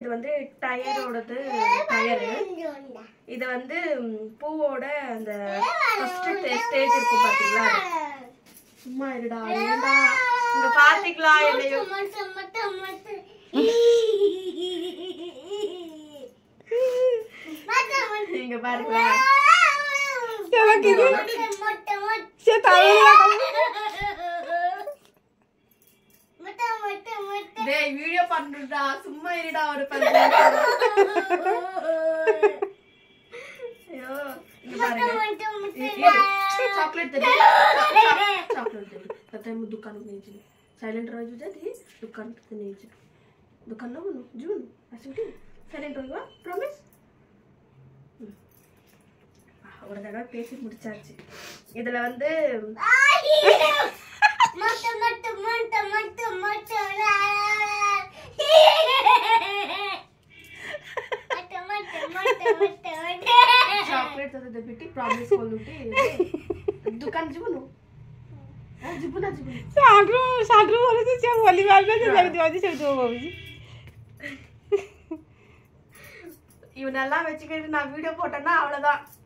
வந்து டயரோடது டயரு இது வந்து ம், பூவோட அந்த ஃபர்ஸ்ட் ஸ்டேஜ் இருக்கும் பாத்தீங்களா அது. சும்மா இருடா ஏண்டா இங்க பாத்தீங்களா என்னையும் நீங்க பாருங்களா எனக்கு இது சரி தலையில டேய் வீடியோ பண்ணுடா சும்மா இருடா ஒரு பத்து ஐயோ இங்க பாருங்க चॉकलेट दे चॉकलेट दे आता मैं दुकान में नहीं जाती साइलेंट रह जाती दुकान पे नहीं जाती दुकान ना बोलो जून ऐसे उठी साइलेंट रहुवा प्रॉमिस ஒரு தடவை பேசி முடிச்சாச்சு இதுல வந்து చాక్లెట్ అది పెట్టి ప్రామిస్ కొలుటి దుకాన్ జీవను జీవనా జీవను ସାଠୁ ସାଠୁ କରୁଛି ସେ ବୋଲି ପାରିଲେ ସେ ସେମିତି ଅଛି ସେମିତି କହୁଛି இவனெல்லாம் வச்சுக்கிட்டு நான் வீடியோ போட்டேன்னா அவ்வளவுதான்